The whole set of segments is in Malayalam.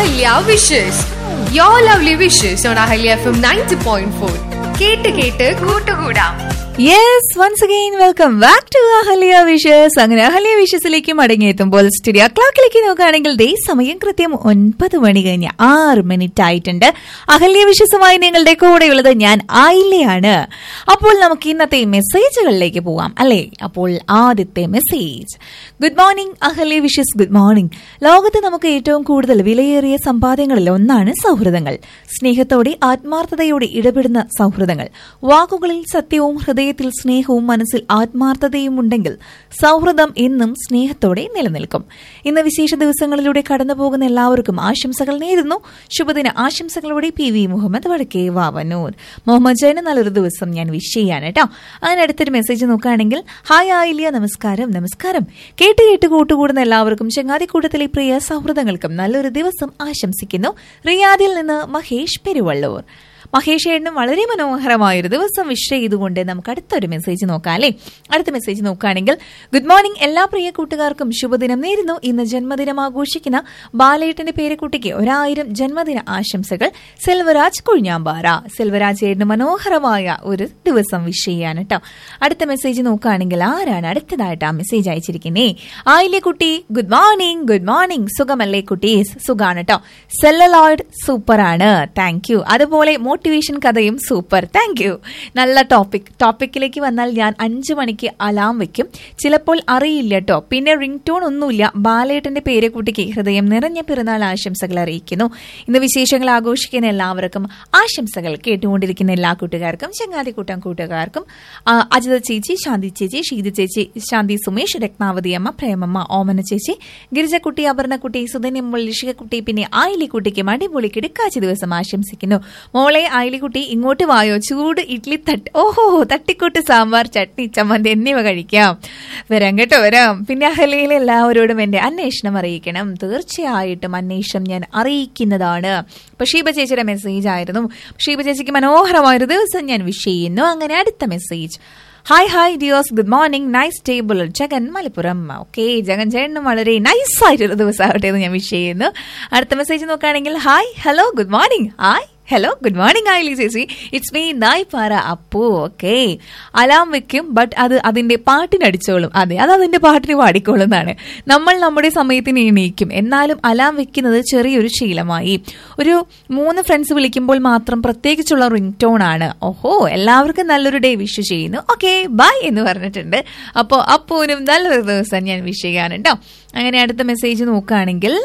Ahalya wishes your lovely wishes on Ahalya F M ninety point four കേട്ട് കേട്ട് കൂട്ടുകൂടാം yes once again welcome back to Ahalya wishes അങ്ങനെ അഹല്യ വിഷസിലേക്ക് മടങ്ങിയെത്തുമ്പോൾ സ്റ്റുഡിയോ ക്ലോക്കിലേക്ക് നോക്കുകയാണെങ്കിൽ ദേ സമയം കൃത്യം ഒൻപത് മണി കഴിഞ്ഞ് ആറ് മിനിറ്റ് ആയിട്ടുണ്ട് അഹല്യ വിഷസുമായി നിങ്ങളുടെ കൂടെയുള്ളത് ഞാൻ ആയില്ലയാണ് അപ്പോൾ നമുക്ക് ഇന്നത്തെ മെസ്സേജുകളിലേക്ക് പോവാം അല്ലേ അപ്പോൾ ആദ്യത്തെ message good morning Ahalya wishes good morning ലോകത്ത് നമുക്ക് ഏറ്റവും കൂടുതൽ വിലയേറിയ സമ്പാദ്യങ്ങളിൽ ഒന്നാണ് സൗഹൃദങ്ങൾ സ്നേഹത്തോടെ ആത്മാർത്ഥതയോടെ ഇടപെടുന്ന സൗഹൃദങ്ങൾ വാക്കുകളിൽ സത്യവും ഹൃദയത്തിൽ സ്നേഹവും മനസ്സിൽ ആത്മാർത്ഥതയും ഉണ്ടെങ്കിൽ സൗഹൃദം എന്നും സ്നേഹത്തോടെ നിലനിൽക്കും ഇന്ന് വിശേഷ ദിവസങ്ങളിലൂടെ കടന്നുപോകുന്ന എല്ലാവർക്കും ആശംസകൾ നേരുന്നു ശുഭദിന ആശംസകളോടെ പി വി മുഹമ്മദ് വടക്കേ വാവനൂർ മുഹമ്മദ് ജൈന് നല്ലൊരു ദിവസം ഞാൻ വിഷ് ചെയ്യാണ് കേട്ടോ അങ്ങനെ അടുത്തൊരു മെസ്സേജ് നോക്കുകയാണെങ്കിൽ ഹായ് ആയില്യ നമസ്കാരം നമസ്കാരം കേട്ട് കേട്ട് കൂട്ടുകൂടുന്ന എല്ലാവർക്കും ചങ്ങാതിക്കൂട്ടത്തിലെ പ്രിയ സൗഹൃദങ്ങൾക്കും നല്ലൊരു ദിവസം ആശംസിക്കുന്നു റിയാദിൽ നിന്ന് മഹേഷ് പെരുവള്ളൂർ മഹേഷ് ഏട്ടനും വളരെ മനോഹരമായ ഒരു ദിവസം വിഷ് ചെയ്തുകൊണ്ട് നമുക്ക് അടുത്തൊരു മെസ്സേജ് നോക്കാം അല്ലേ അടുത്ത മെസ്സേജ് നോക്കുകയാണെങ്കിൽ ഗുഡ് മോർണിംഗ് എല്ലാ പ്രിയ കൂട്ടുകാർക്കും ശുഭദിനം നേരുന്നു ഇന്ന് ജന്മദിനം ആഘോഷിക്കുന്ന ബാലേട്ടന്റെ പേരക്കുട്ടിക്ക് ഒരായിരം ജന്മദിന ആശംസകൾ സെൽവരാജ് കുഴിഞ്ഞാമ്പാറ സെൽവരാജ് ഏട്ടന് മനോഹരമായ ഒരു ദിവസം വിഷ് ചെയ്യാൻ കേട്ടോ അടുത്ത മെസ്സേജ് നോക്കുകയാണെങ്കിൽ ആരാണ് അടുത്തതായിട്ട് ആ മെസ്സേജ് അയച്ചിരിക്കുന്നേ ആയില്ലേ കുട്ടി ഗുഡ് മോർണിംഗ് ഗുഡ് മോർണിംഗ് സുഖമല്ലേ കുട്ടീസ് സുഖാണ് കേട്ടോ സെല്ലലോയിഡ് സൂപ്പറാണ് താങ്ക് യു അതുപോലെ മോട്ടിവേഷൻ കഥയും സൂപ്പർ താങ്ക് യു നല്ല ടോപ്പിക് ടോപ്പിക്കിലേക്ക് വന്നാൽ ഞാൻ അഞ്ചു മണിക്ക് അലാം വെക്കും ചിലപ്പോൾ അറിയില്ല കേട്ടോ പിന്നെ റിംഗ് ടോൺ ഒന്നുമില്ല ബാലേട്ടന്റെ പേരെക്കുട്ടിക്ക് ഹൃദയം നിറഞ്ഞ പിറന്നാൾ ആശംസകൾ അറിയിക്കുന്നു ഇന്ന് വിശേഷങ്ങൾ ആഘോഷിക്കുന്ന എല്ലാവർക്കും ആശംസകൾ കേട്ടുകൊണ്ടിരിക്കുന്ന എല്ലാ കൂട്ടുകാർക്കും ചങ്ങാതിക്കൂട്ടം കൂട്ടുകാർക്കും ആ, അജിത ചേച്ചി ശാന്തി ചേച്ചി ഷീത ചേച്ചി ശാന്തി സുമേഷ് രത്നാവതി അമ്മ പ്രേമമ്മ ഓമന ചേച്ചി ഗിരിജക്കുട്ടി അപർണക്കുട്ടി സുധന്യമ്മൾ ലിഷികക്കുട്ടി പിന്നെ ആയിലിക്കുട്ടിക്കും അടിപൊളി കിടക്കാച്ച ദിവസം ആശംസിക്കുന്നു മോളെ ആയിലിക്കുട്ടി ഇങ്ങോട്ട് വായോ ചൂട് ഇഡ്ലി തട്ട് ഓഹോ തട്ടിക്കൂട്ട് സാമ്പാർ ചട്നി ചമ്മന്തി എന്നിവ കഴിക്കാം വരാം കേട്ടോ വരാം പിന്നെ അഹലയിലെ എല്ലാവരോടും എന്റെ അന്വേഷണം അറിയിക്കണം തീർച്ചയായിട്ടും അന്വേഷണം ഞാൻ അറിയിക്കുന്നതാണ് അപ്പൊ ഷീബ ചേച്ചിയുടെ മെസ്സേജ് ആയിരുന്നു ഷീബ ചേച്ചിക്ക് മനോഹരമായൊരു ദിവസം ഞാൻ വിഷ് ചെയ്യുന്നു അങ്ങനെ അടുത്ത മെസ്സേജ് ഹായ് ഹായ് ഡിയോസ് good morning nice table Jagan Malappuram okay Jagan ചേട്ടനും വളരെ നൈസ് ആയിട്ടൊരു ദിവസമാവട്ടെ എന്ന് ഞാൻ വിഷ് ചെയ്യുന്നു അടുത്ത മെസ്സേജ് നോക്കുകയാണെങ്കിൽ hi hello good morning hi hello good morning Ayili ചേച്ചി ഇറ്റ്സ് മീ നായ് പാറ അപ്പു ഓക്കെ അലാം വെക്കും ബട്ട് അത് അതിന്റെ പാട്ടിനടിച്ചോളും അതെ അത് അതിന്റെ പാട്ടിന് പാടിക്കോളും എന്നാണ് നമ്മൾ നമ്മുടെ സമയത്തിന് എണീക്കും എന്നാലും അലാം വെക്കുന്നത് ചെറിയൊരു ശീലമായി ഒരു മൂന്ന് ഫ്രണ്ട്സ് വിളിക്കുമ്പോൾ മാത്രം പ്രത്യേകിച്ചുള്ള റിംഗ് ടോൺ ആണ് ഓഹോ എല്ലാവർക്കും നല്ലൊരു ഡേ വിഷ് ചെയ്യുന്നു ഓക്കെ ബൈ എന്ന് പറഞ്ഞിട്ടുണ്ട് അപ്പോൾ അപ്പൂനും നല്ലൊരു ദിവസം ഞാൻ വിഷ് ചെയ്യാനുണ്ടോ അങ്ങനെ അടുത്ത മെസ്സേജ് നോക്കുകയാണെങ്കിൽ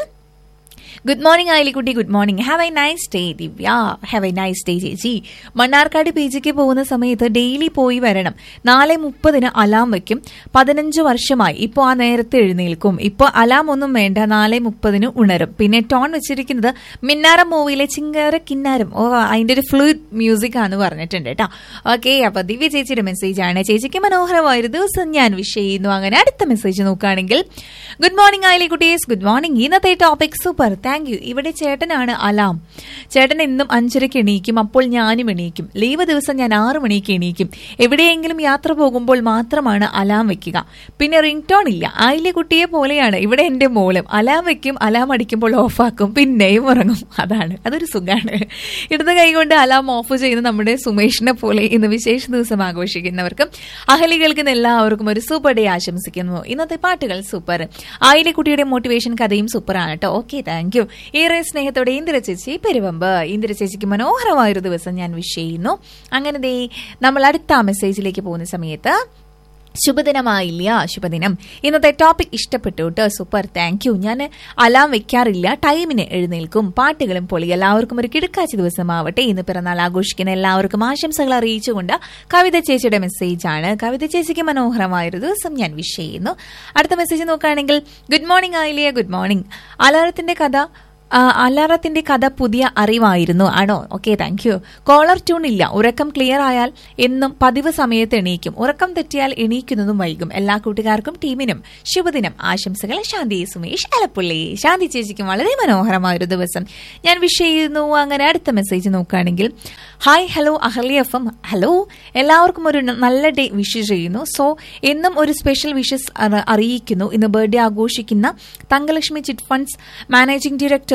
ഗുഡ് മോർണിംഗ് ആയിലിക്കുട്ടി good morning have a nice day Divya have a nice day ചേച്ചി മണ്ണാർക്കാട് പി ജിക്ക് പോകുന്ന സമയത്ത് ഡെയിലി പോയി വരണം നാല് മുപ്പതിന് അലാം വെക്കും പതിനഞ്ച് വർഷമായി ഇപ്പോൾ ആ നേരത്തെ എഴുന്നേൽക്കും ഇപ്പോൾ അലാം ഒന്നും വേണ്ട നാല് മുപ്പതിന് ഉണരും പിന്നെ ടോൺ വെച്ചിരിക്കുന്നത് മിന്നാരം മൂവിയിലെ ചിങ്കാര കിന്നാരം ഓ അതിന്റെ ഒരു ഫ്ലൂയിഡ് മ്യൂസിക് ആണ് പറഞ്ഞിട്ടുണ്ട് കേട്ടോ ഓക്കെ അപ്പൊ ദിവ്യ ചേച്ചിയുടെ മെസ്സേജ് ആണ് ചേച്ചിക്ക് മനോഹരമായ ഒരു ദിവസം ഞാൻ വിഷ് ചെയ്യുന്നു അങ്ങനെ അടുത്ത മെസ്സേജ് നോക്കുകയാണെങ്കിൽ ഗുഡ് മോർണിംഗ് ആയിലെ കുട്ടീസ് ഗുഡ് മോർണിംഗ് ഇന്നത്തെ ടോപ്പിക് സൂപ്പർ താങ്ക് യു ഇവിടെ ചേട്ടനാണ് അലാം ചേട്ടൻ എന്നും അഞ്ചരയ്ക്ക് എണീക്കും അപ്പോൾ ഞാനും എണീക്കും ലീവ് ദിവസം ഞാൻ ആറു മണിക്ക് എണീക്കും എവിടെയെങ്കിലും യാത്ര പോകുമ്പോൾ മാത്രമാണ് അലാം വെക്കുക പിന്നെ റിംഗ് ടോൺ ഇല്ല ആയിലെ കുട്ടിയെ പോലെയാണ് ഇവിടെ എന്റെ മോളും അലാം വെക്കും അലാം അടിക്കുമ്പോൾ ഓഫാക്കും പിന്നെയും ഉറങ്ങും അതാണ് അതൊരു സുഖാണ് ഇടത് കൈകൊണ്ട് അലാം ഓഫ് ചെയ്യുന്ന നമ്മുടെ സുമേഷിനെ പോലെ ഇന്ന് വിശേഷ ദിവസം ആഘോഷിക്കുന്നവർക്കും അഹലികൾക്കും എല്ലാവർക്കും ഒരു സൂപ്പർ ഡേ ആശംസിക്കുന്നു ഇന്നത്തെ പാട്ടുകൾ സൂപ്പർ ആയിലെ കുട്ടിയുടെ മോട്ടിവേഷൻ കഥയും സൂപ്പറാണ് കേട്ടോ ഓക്കെ താങ്ക് യു ഏറെ സ്നേഹത്തോടെ ഇന്ദിര ചേച്ചി പെരുവമ്പ് ഇന്ദിര ചേച്ചിക്ക് മനോഹരമായൊരു ദിവസം ഞാൻ വിഷ് ചെയ്യുന്നു അങ്ങനെ ദേ നമ്മൾ അടുത്ത മെസ്സേജിലേക്ക് പോകുന്ന സമയത്ത് ശുഭദിനമായില്ല ശുഭദിനം ഇന്നത്തെ ടോപ്പിക് ഇഷ്ടപ്പെട്ടു കേട്ടോ സൂപ്പർ താങ്ക് യു ഞാൻ അലാം വെക്കാറില്ല ടൈമിന് എഴുന്നേൽക്കും പാട്ടുകളും പൊളി എല്ലാവർക്കും ഒരു കിടക്കാച്ച ദിവസമാവട്ടെ ഇന്ന് പിറന്നാൾ ആഘോഷിക്കുന്ന എല്ലാവർക്കും ആശംസകൾ അറിയിച്ചുകൊണ്ട് കവിത ചേച്ചിയുടെ മെസ്സേജ് ആണ് കവിത ചേച്ചിക്ക് മനോഹരമായൊരു ദിവസം ഞാൻ വിഷ് ചെയ്യുന്നു അടുത്ത മെസ്സേജ് നോക്കുകയാണെങ്കിൽ ഗുഡ് മോർണിംഗ് ആയില്ലേ ഗുഡ് മോർണിംഗ് അലാറത്തിന്റെ കഥ ആ, അലാറത്തിന്റെ കഥ പുതിയ അറിവായിരുന്നു ആണോ okay thank you caller tune ഇല്ല ഉറക്കം ക്ലിയർ ആയാൽ എന്നും പതിവ് സമയത്ത് എണീക്കും ഉറക്കം തെറ്റിയാൽ എണീക്കുന്നതും വൈകും എല്ലാ കൂട്ടുകാർക്കും ടീമിനും ശുഭദിനം ആശംസകൾ ശാന്തി സുമേഷ് അലപ്പുള്ളി ശാന്തി ചേച്ചിക്കും വളരെ മനോഹരമായ ഒരു ദിവസം ഞാൻ വിഷ് ചെയ്യുന്നു അങ്ങനെ അടുത്ത മെസ്സേജ് നോക്കുകയാണെങ്കിൽ hi hello Ahali F M hello എല്ലാവർക്കും ഒരു ന- നല്ല ഡേ വിഷ് ചെയ്യുന്നു സോ എന്നും ഒരു സ്പെഷ്യൽ വിഷസ് അറിയിക്കുന്നു ഇന്ന് ബർത്ത്ഡേ ആഘോഷിക്കുന്ന Thangalakshmi chit funds managing director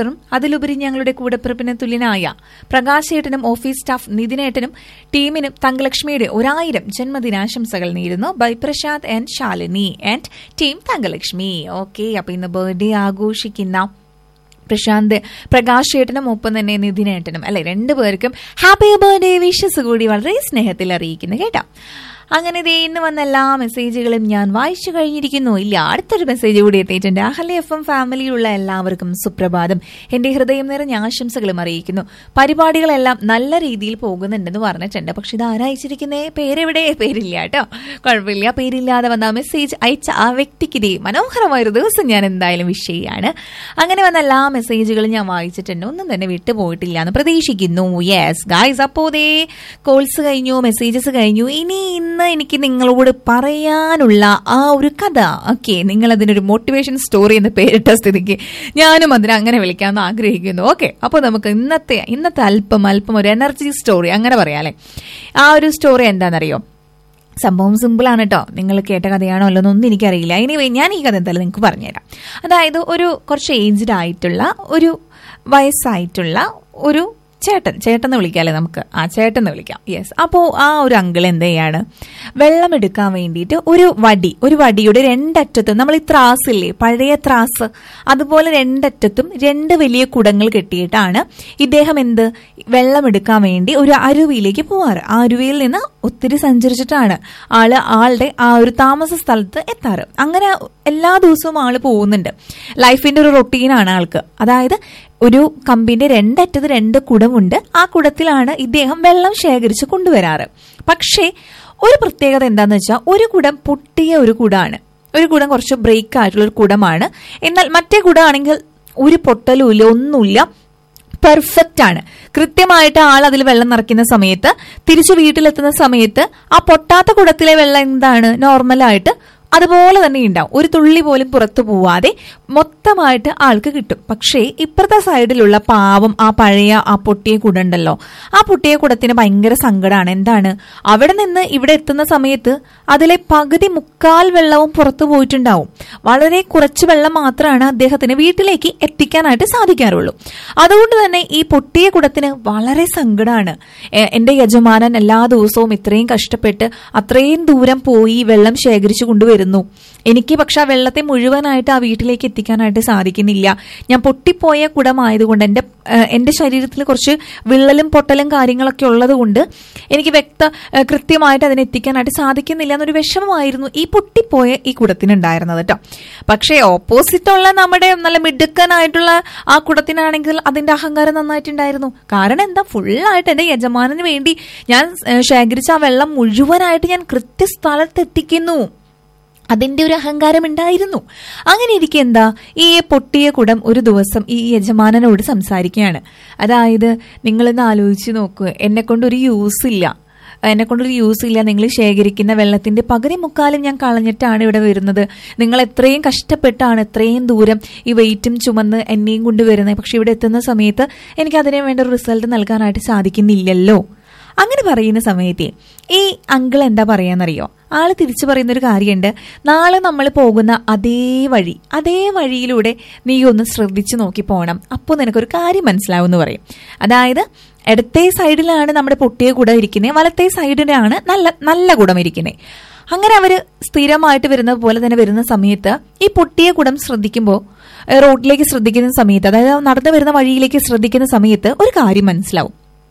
ഡോക്ടറും അതിലുപരി ഞങ്ങളുടെ കൂടപ്പിറപ്പിന് തുല്യനായ പ്രകാശേട്ടനും ഓഫീസ് സ്റ്റാഫ് നിതിനേട്ടനും ടീമിനും തങ്കലക്ഷ്മിയുടെ ഒരായിരം ജന്മദിനാശംസകൾ നേരുന്നു bye Prashanth and Shalini and team Thangalakshmi okay അപ്പൊ ഇന്ന് ബർത്ത്ഡേ ആഘോഷിക്കുന്ന പ്രശാന്ത് പ്രകാശ് ചേട്ടനും ഒപ്പം തന്നെ നിതിനേട്ടനും അല്ലെ രണ്ടുപേർക്കും ഹാപ്പി ബർത്ത്ഡേ വിഷസ് കൂടി വളരെ സ്നേഹത്തിൽ അറിയിക്കുന്നു കേട്ടോ അങ്ങനെ ദേ ഇന്ന് വന്ന എല്ലാ മെസ്സേജുകളും ഞാൻ വായിച്ചു കഴിഞ്ഞിരിക്കുന്നു ഇല്ല അടുത്തൊരു മെസ്സേജ് കൂടി എത്തിയിട്ടുണ്ട് അഹല്യ എഫ് എം ഫാമിലിയിലുള്ള എല്ലാവർക്കും സുപ്രഭാതം എന്റെ ഹൃദയം നിറഞ്ഞ ആശംസകളും അറിയിക്കുന്നു പരിപാടികളെല്ലാം നല്ല രീതിയിൽ പോകുന്നുണ്ടെന്ന് പറഞ്ഞിട്ടുണ്ട് പക്ഷെ ഇത് ആരായിച്ചിരിക്കുന്നേ പേരെവിടെ പേരില്ല കേട്ടോ കുഴപ്പമില്ല പേരില്ലാതെ വന്ന മെസ്സേജ് അയച്ച ആ വ്യക്തിക്ക് ഇതേ മനോഹരമായൊരു ദിവസം ഞാൻ എന്തായാലും വിഷ് ചെയ്യാണ് അങ്ങനെ വന്ന എല്ലാ മെസ്സേജുകളും ഞാൻ വായിച്ചിട്ടുണ്ട് ഒന്നും തന്നെ വിട്ടുപോയിട്ടില്ല എന്ന് പ്രതീക്ഷിക്കുന്നു യെസ് ഗായ്സ് അപ്പോ ദേ കോൾസ് കഴിഞ്ഞു മെസ്സേജസ് കഴിഞ്ഞു ഇനി ഇന്ന് എനിക്ക് നിങ്ങളോട് പറയാനുള്ള ആ ഒരു കഥ ഓക്കെ നിങ്ങൾ അതിനൊരു മോട്ടിവേഷൻ സ്റ്റോറി എന്ന് പേരിട്ട സ്ഥിതിക്ക് ഞാനും അതിനെ അങ്ങനെ വിളിക്കാമെന്ന് ആഗ്രഹിക്കുന്നു ഓക്കെ അപ്പോൾ നമുക്ക് ഇന്നത്തെ ഇന്നത്തെ അല്പം അല്പം ഒരു എനർജി സ്റ്റോറി അങ്ങനെ പറയാല്ലേ ആ ഒരു സ്റ്റോറി എന്താണെന്നറിയോ സംഭവം സിമ്പിൾ ആണ് കേട്ടോ നിങ്ങൾ കേട്ട കഥയാണോ അല്ലെന്നൊന്നും ഒന്നും എനിക്കറിയില്ല ഇനി ഞാൻ ഈ കഥ എന്തായാലും നിങ്ങൾക്ക് പറഞ്ഞുതരാം അതായത് ഒരു കുറച്ച് ഏജ്ഡ് ആയിട്ടുള്ള ഒരു വയസ്സായിട്ടുള്ള ഒരു ചേട്ടൻ ചേട്ടൻ എന്ന് വിളിക്കാല്ലേ നമുക്ക് ആ ചേട്ടൻ എന്ന് വിളിക്കാം യെസ് അപ്പോൾ ആ ഒരു അങ്കിൾ എന്ത് ചെയ്യാണ് വെള്ളം എടുക്കാൻ വേണ്ടിയിട്ട് ഒരു വടി ഒരു വടിയുടെ രണ്ടറ്റത്തും നമ്മൾ ഈ ത്രാസില്ലേ പഴയ ത്രാസ് അതുപോലെ രണ്ടറ്റത്തും രണ്ട് വലിയ കുടങ്ങൾ കെട്ടിയിട്ടാണ് ഇദ്ദേഹം എന്ത് വെള്ളം എടുക്കാൻ വേണ്ടി ഒരു അരുവിയിലേക്ക് പോവാറ് ആ അരുവിയിൽ നിന്ന് ഒത്തിരി സഞ്ചരിച്ചിട്ടാണ് ആള് ആളുടെ ആ ഒരു താമസ സ്ഥലത്ത് എത്താറ് അങ്ങനെ എല്ലാ ദിവസവും ആള് പോകുന്നുണ്ട് ലൈഫിന്റെ ഒരു റൊട്ടീനാണ് ആൾക്ക് അതായത് ഒരു കമ്പിന്റെ രണ്ടറ്റത്ത് രണ്ട് കുടമുണ്ട് ആ കുടത്തിലാണ് ഇദ്ദേഹം വെള്ളം ശേഖരിച്ച് കൊണ്ടുവരാറ് പക്ഷേ ഒരു പ്രത്യേകത എന്താന്ന് വെച്ചാൽ ഒരു കുടം പൊട്ടിയ ഒരു കുടാണ് ഒരു കുടം കുറച്ച് ബ്രേക്ക് ആയിട്ടുള്ള ഒരു കുടമാണ് എന്നാൽ മറ്റേ കുടമാണെങ്കിൽ ഒരു പൊട്ടലും ഇല്ല ഒന്നുമില്ല പെർഫെക്റ്റ് ആണ് കൃത്യമായിട്ട് ആൾ അതിൽ വെള്ളം നിറയ്ക്കുന്ന സമയത്ത് തിരിച്ചു വീട്ടിലെത്തുന്ന സമയത്ത് ആ പൊട്ടാത്ത കുടത്തിലെ വെള്ളം എന്താണ് നോർമലായിട്ട് അതുപോലെ തന്നെ ഉണ്ടാവും ഒരു തുള്ളി പോലും പുറത്തു പോവാതെ മൊത്തമായിട്ട് ആൾക്ക് കിട്ടും പക്ഷേ ഇപ്പുറത്തെ സൈഡിലുള്ള പാവം ആ പഴയ ആ പൊട്ടിയ കുടണ്ടല്ലോ ആ പൊട്ടിയ കുടത്തിന് ഭയങ്കര സങ്കടമാണ് എന്താണ് അവിടെ നിന്ന് ഇവിടെ എത്തുന്ന സമയത്ത് അതിലെ പകുതി മുക്കാൽ വെള്ളവും പുറത്തു പോയിട്ടുണ്ടാവും വളരെ കുറച്ച് വെള്ളം മാത്രമാണ് അദ്ദേഹത്തിന് വീട്ടിലേക്ക് എത്തിക്കാനായിട്ട് സാധിക്കാറുള്ളൂ അതുകൊണ്ട് തന്നെ ഈ പൊട്ടിയ കുടത്തിന് വളരെ സങ്കടമാണ് എ- എന്റെ യജമാനൻ എല്ലാ ദിവസവും ഇത്രയും കഷ്ടപ്പെട്ട് അത്രയും ദൂരം പോയി വെള്ളം ശേഖരിച്ചു കൊണ്ടുവരുന്നു എനിക്ക് പക്ഷെ ആ വെള്ളത്തെ മുഴുവനായിട്ട് ആ വീട്ടിലേക്ക് എത്തിക്കാനായിട്ട് സാധിക്കുന്നില്ല ഞാൻ പൊട്ടിപ്പോയ കുടമായതുകൊണ്ട് എന്റെ ഏഹ്, എന്റെ ശരീരത്തിൽ കുറച്ച് വിള്ളലും പൊട്ടലും കാര്യങ്ങളൊക്കെ ഉള്ളത് കൊണ്ട് എനിക്ക് വ്യക്ത ഏഹ്, കൃത്യമായിട്ട് അതിനെ എത്തിക്കാനായിട്ട് സാധിക്കുന്നില്ല എന്നൊരു വിഷമമായിരുന്നു ഈ പൊട്ടിപ്പോയ ഈ കുടത്തിനുണ്ടായിരുന്നത് കേട്ടോ പക്ഷേ ഓപ്പോസിറ്റ് ഉള്ള നമ്മുടെ നല്ല മിടുക്കനായിട്ടുള്ള ആ കുടത്തിനാണെങ്കിൽ അതിന്റെ അഹങ്കാരം നന്നായിട്ടുണ്ടായിരുന്നു കാരണം എന്താ ഫുള്ളായിട്ട് എന്റെ യജമാനന് വേണ്ടി ഞാൻ ഏഹ്, ശേഖരിച്ച ആ വെള്ളം മുഴുവനായിട്ട് ഞാൻ കൃത്യസ്ഥലത്ത് എത്തിക്കുന്നു അതിന്റെ ഒരു അഹങ്കാരം ഉണ്ടായിരുന്നു അങ്ങനെ ഇരിക്കെ എന്താ ഈ പൊട്ടിയ കുടം ഒരു ദിവസം ഈ യജമാനനോട് സംസാരിക്കുകയാണ് അതായത് നിങ്ങളിന്ന് ആലോചിച്ച് നോക്കുക എന്നെ കൊണ്ടൊരു യൂസ് ഇല്ല എന്നെ കൊണ്ടൊരു യൂസ് ഇല്ല നിങ്ങൾ ശേഖരിക്കുന്ന വെള്ളത്തിന്റെ പകുതി മുക്കാലും ഞാൻ കളഞ്ഞിട്ടാണ് ഇവിടെ വരുന്നത് നിങ്ങൾ എത്രയും കഷ്ടപ്പെട്ടാണ് എത്രയും ദൂരം ഈ വെയിറ്റും ചുമന്ന് എന്നെയും കൊണ്ട് വരുന്നത് പക്ഷെ ഇവിടെ എത്തുന്ന സമയത്ത് എനിക്ക് അതിന് വേണ്ട ഒരു റിസൾട്ട് നൽകാനായിട്ട് സാധിക്കുന്നില്ലല്ലോ അങ്ങനെ പറയുന്ന സമയത്ത് ഈ അങ്കിൾ എന്താ പറയാന്നറിയോ ആള് തിരിച്ചു പറയുന്ന ഒരു കാര്യമുണ്ട് നാളെ നമ്മൾ പോകുന്ന അതേ വഴി അതേ വഴിയിലൂടെ നീ ഒന്ന് ശ്രദ്ധിച്ചു നോക്കി പോകണം അപ്പോൾ നിനക്കൊരു കാര്യം മനസ്സിലാവും എന്ന് പറയും അതായത് ഇടത്തെ സൈഡിലാണ് നമ്മുടെ പൊട്ടിയ കുടം ഇരിക്കുന്നത് വലത്തെ സൈഡിലാണ് നല്ല നല്ല കുടം ഇരിക്കുന്നത് അങ്ങനെ അവര് സ്ഥിരമായിട്ട് വരുന്ന പോലെ തന്നെ വരുന്ന സമയത്ത് ഈ പൊട്ടിയ കുടം ശ്രദ്ധിക്കുമ്പോൾ റോഡിലേക്ക് ശ്രദ്ധിക്കുന്ന സമയത്ത് അതായത് നടന്നു വരുന്ന വഴിയിലേക്ക് ശ്രദ്ധിക്കുന്ന സമയത്ത് ഒരു കാര്യം മനസ്സിലാവും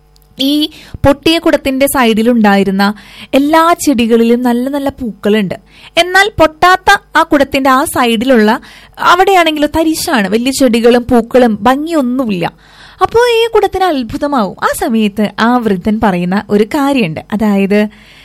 ഈ പൊട്ടിയ കുടത്തിന്റെ സൈഡിലുണ്ടായിരുന്ന എല്ലാ ചെടികളിലും നല്ല നല്ല പൂക്കളുണ്ട് എന്നാൽ പൊട്ടാത്ത ആ കുടത്തിന്റെ ആ സൈഡിലുള്ള അവിടെയാണെങ്കിലും തരിശാണ് വലിയ ചെടികളും പൂക്കളും ഭംഗിയൊന്നുമില്ല അപ്പോൾ ഈ കുടത്തിന് അത്ഭുതമാവും ആ സമയത്ത് ആ വൃദ്ധൻ പറയുന്ന ഒരു കാര്യമുണ്ട് അതായത്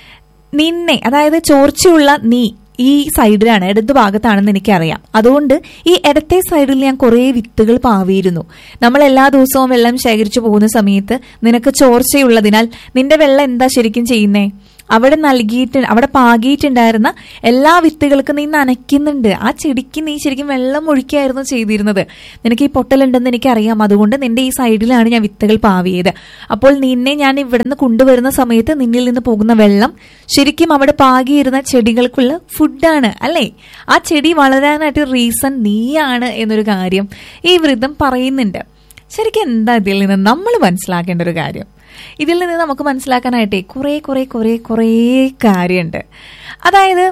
നിന്നെ അതായത് ചോർച്ചയുള്ള നീ ഈ സൈഡിലാണ് ഇടതു ഭാഗത്താണെന്ന് എനിക്കറിയാം അതുകൊണ്ട് ഈ ഇടത്തെ സൈഡിൽ ഞാൻ കുറേ വിത്തുകൾ പാവിയിരുന്നു നമ്മൾ എല്ലാ ദിവസവും വെള്ളം ശേഖരിച്ചു പോകുന്ന സമയത്ത് നിനക്ക് ചോർച്ചയുള്ളതിനാൽ നിന്റെ വെള്ളം എന്താ ശരിക്കും ചെയ്യുന്നേ അവിടെ നൽകിയിട്ട് അവിടെ പാകിയിട്ടുണ്ടായിരുന്ന എല്ലാ വിത്തുകൾക്കും നീ നനയ്ക്കുന്നുണ്ട് ആ ചെടിക്ക് നീ ശരിക്കും വെള്ളം ഒഴിക്കായിരുന്നു ചെയ്തിരുന്നത് നിനക്ക് ഈ പൊട്ടലുണ്ടെന്ന് എനിക്കറിയാം അതുകൊണ്ട് നിന്റെ ഈ സൈഡിലാണ് ഞാൻ വിത്തുകൾ പാവിയത് അപ്പോൾ നിന്നെ ഞാൻ ഇവിടുന്ന് കൊണ്ടുവരുന്ന സമയത്ത് നിന്നിൽ നിന്ന് പോകുന്ന വെള്ളം ശരിക്കും അവിടെ പാകിയിരുന്ന ചെടികൾക്കുള്ള ഫുഡാണ് അല്ലേ ആ ചെടി വളരാനായിട്ട് റീസൺ നീയാണ് എന്നൊരു കാര്യം ഈ വൃദ്ധം പറയുന്നുണ്ട് ശരിക്കും എന്താ ഇതിൽ നിന്ന് നമ്മൾ മനസ്സിലാക്കേണ്ട ഒരു കാര്യം ഇതിൽ നിന്ന് നമുക്ക് മനസ്സിലാക്കാനായിട്ടേ കുറേ കുറേ കുറേ കുറേ കാര്യമുണ്ട് അതായത്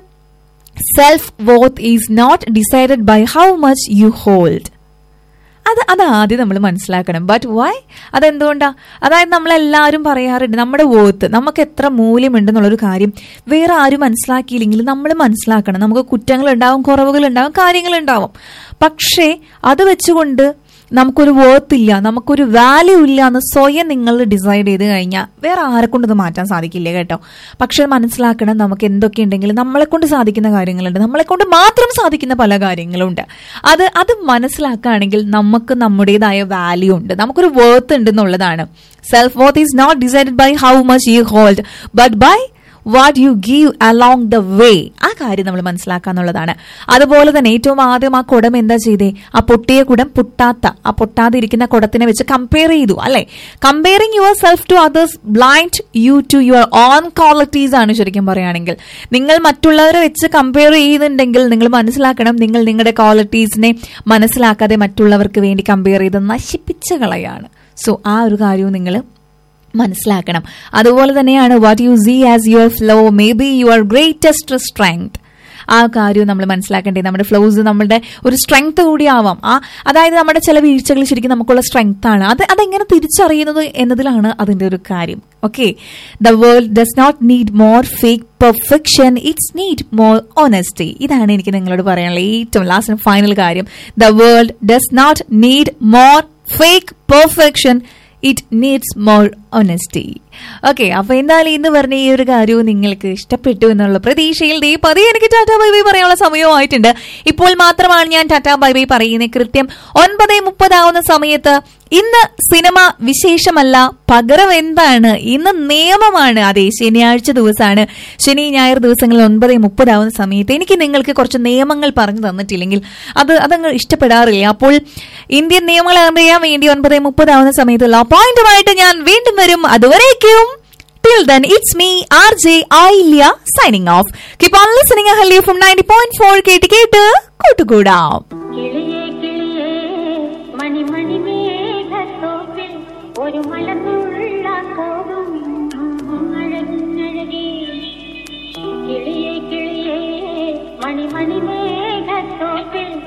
self worth is not decided by how much you hold അത് അത് ആദ്യം നമ്മൾ മനസ്സിലാക്കണം ബട്ട് വൈ അതെന്തുകൊണ്ടാ അതായത് നമ്മളെല്ലാവരും പറയാറുണ്ട് നമ്മുടെ വോത്ത് നമുക്ക് എത്ര മൂല്യമുണ്ടെന്നുള്ളൊരു കാര്യം വേറെ ആരും മനസ്സിലാക്കിയില്ലെങ്കിൽ നമ്മൾ മനസ്സിലാക്കണം നമുക്ക് കുറ്റങ്ങളുണ്ടാവും കുറവുകളുണ്ടാവും കാര്യങ്ങളുണ്ടാവും പക്ഷേ അത് വെച്ചുകൊണ്ട് നമുക്കൊരു വർത്ത് ഇല്ല നമുക്കൊരു വാല്യൂ ഇല്ല എന്ന് സ്വയം നിങ്ങൾ ഡിസൈഡ് ചെയ്ത് കഴിഞ്ഞാൽ വേറെ ആരെ കൊണ്ട് ഇത് മാറ്റാൻ സാധിക്കില്ല കേട്ടോ പക്ഷെ മനസ്സിലാക്കണം നമുക്ക് എന്തൊക്കെ ഉണ്ടെങ്കിലും നമ്മളെ കൊണ്ട് സാധിക്കുന്ന കാര്യങ്ങളുണ്ട് നമ്മളെ കൊണ്ട് മാത്രം സാധിക്കുന്ന പല കാര്യങ്ങളുണ്ട് അത് അത് മനസ്സിലാക്കുകയാണെങ്കിൽ നമുക്ക് നമ്മുടേതായ വാല്യൂ ഉണ്ട് നമുക്കൊരു വർത്ത് ഉണ്ട് എന്നുള്ളതാണ് self worth is not decided by how much you hold but by what you give along the way ആ കാര്യം നമ്മൾ മനസ്സിലാക്കുക എന്നുള്ളതാണ് അതുപോലെ തന്നെ ഏറ്റവും ആദ്യം ആ കുടം എന്താ ചെയ്തേ ആ പൊട്ടിയ കുടം പൊട്ടാത്ത ആ പൊട്ടാതെ ഇരിക്കുന്ന കുടത്തിനെ വെച്ച് കമ്പയർ ചെയ്തു അല്ലെ comparing yourself to others blind you to your own qualities ആണ് ശരിക്കും പറയുകയാണെങ്കിൽ നിങ്ങൾ മറ്റുള്ളവരെ വെച്ച് കമ്പയർ ചെയ്യുന്നുണ്ടെങ്കിൽ നിങ്ങൾ മനസ്സിലാക്കണം നിങ്ങൾ നിങ്ങളുടെ ക്വാളിറ്റീസിനെ മനസ്സിലാക്കാതെ മറ്റുള്ളവർക്ക് വേണ്ടി കമ്പയർ ചെയ്ത് നശിപ്പിച്ച കളയാണ് സോ ആ ഒരു കാര്യവും നിങ്ങൾ മനസ്സിലാക്കണം അതുപോലെ തന്നെയാണ് what you see as your flaw may be your greatest strength ആ കാര്യം നമ്മൾ മനസ്സിലാക്കേണ്ടത് നമ്മുടെ ഫ്ലോസ് നമ്മുടെ ഒരു സ്ട്രെങ്ത് കൂടി ആവാം ആ അതായത് നമ്മുടെ ചില വീഴ്ചകൾ ശരിക്കും നമുക്കുള്ള സ്ട്രെങ്ത് ആണ് അത് അതെങ്ങനെ തിരിച്ചറിയുന്നത് എന്നതിലാണ് അതിന്റെ ഒരു കാര്യം okay the world does not need more fake perfection it's need more honesty ഇതാണ് എനിക്ക് നിങ്ങളോട് പറയാനുള്ള ഏറ്റവും ലാസ്റ്റ് ഫൈനൽ കാര്യം the world does not need more fake perfection it needs more honesty okay അപ്പൊ എന്തായാലും ഇന്ന് പറഞ്ഞ ഈ ഒരു കാര്യവും നിങ്ങൾക്ക് ഇഷ്ടപ്പെട്ടു എന്നുള്ള പ്രതീക്ഷയിൽ ദേ പതിയെ എനിക്ക് ടാറ്റ ബൈ ബൈ പറയാനുള്ള സമയമായിട്ടുണ്ട് ഇപ്പോൾ മാത്രമാണ് ഞാൻ ടാറ്റ ബൈ ബൈ പറയുന്നത് കൃത്യം ഒൻപത് മുപ്പതാവുന്ന സമയത്ത് ഇന്ന് സിനിമ വിശേഷമല്ല പകരം എന്താണ് ഇന്ന് നിയമമാണ് അതെ ശനിയാഴ്ച ദിവസമാണ് ശനി ഞായർ ദിവസങ്ങളിൽ ഒൻപത് മുപ്പതാവുന്ന സമയത്ത് എനിക്ക് നിങ്ങൾക്ക് കുറച്ച് നിയമങ്ങൾ പറഞ്ഞു തന്നിട്ടില്ലെങ്കിൽ അത് അതങ്ങ് ഇഷ്ടപ്പെടാറില്ല അപ്പോൾ ഇന്ത്യൻ നിയമങ്ങൾ അറിയാൻ വേണ്ടി ഒൻപത് മുപ്പതാവുന്ന സമയത്തുള്ള പോയിന്റുമായിട്ട് ഞാൻ വീണ്ടും വരും അതുവരേക്കും Till then, it's me, RJ Ailia, signing off. Keep on listening, Ahalya from 90.4 കേട്ട് കേട്ട് കൂട്ടുകൂടാം